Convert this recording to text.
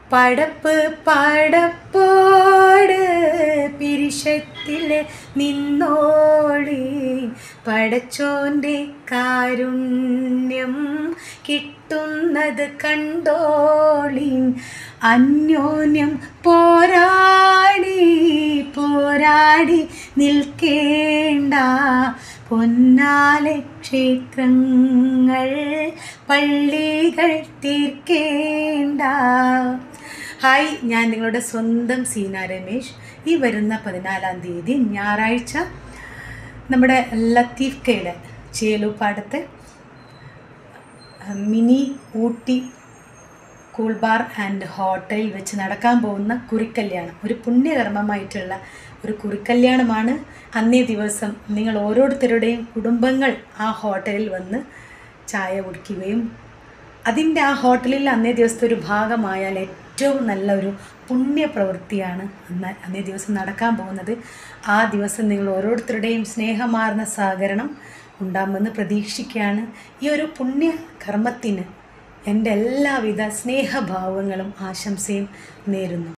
പടപ്പ് പടപ്പോട് പിരിശത്തില് നിന്നോളി പടച്ചോൻ്റെ കാരുണ്യം കിട്ടുന്നത് കണ്ടോളിൻ അന്യോന്യം പോരാടി പോരാടി നിൽക്കേണ്ട പൊന്നാലെ ക്ഷേത്രങ്ങൾ പള്ളികൾ തീർക്കേണ്ട ഹായ് ഞാൻ നിങ്ങളുടെ സ്വന്തം സീന രമേശ് ഈ വരുന്ന പതിനാലാം തീയതി ഞായറാഴ്ച നമ്മുടെ ലത്തീഫ് കയുടെ ചേലുപ്പാടത്തെ mini Ooty cool bar and ഹോട്ടലിൽ വെച്ച് നടക്കാൻ പോകുന്ന കുറിക്കല്യാണം ഒരു പുണ്യകർമ്മമായിട്ടുള്ള ഒരു കുറിക്കല്യാണമാണ് അന്നേ ദിവസം നിങ്ങൾ ഓരോരുത്തരുടെയും കുടുംബങ്ങൾ ആ ഹോട്ടലിൽ വന്ന് ചായ കുടിക്കുകയും അതിൻ്റെ ആ ഹോട്ടലിൽ അന്നേ ദിവസത്തെ ഒരു ഭാഗമായാൽ ഏറ്റവും നല്ല ഒരു പുണ്യപ്രവൃത്തിയാണ് അന്ന് അന്നേ ദിവസം നടക്കാൻ പോകുന്നത് ആ ദിവസം നിങ്ങൾ ഓരോരുത്തരുടെയും സ്നേഹമാർന്ന സഹകരണം ഉണ്ടാകുമെന്ന് പ്രതീക്ഷിക്കുകയാണ് ഈ ഒരു പുണ്യ കർമ്മത്തിന് എൻ്റെ എല്ലാവിധ സ്നേഹഭാവങ്ങളും ആശംസയും നേരുന്നു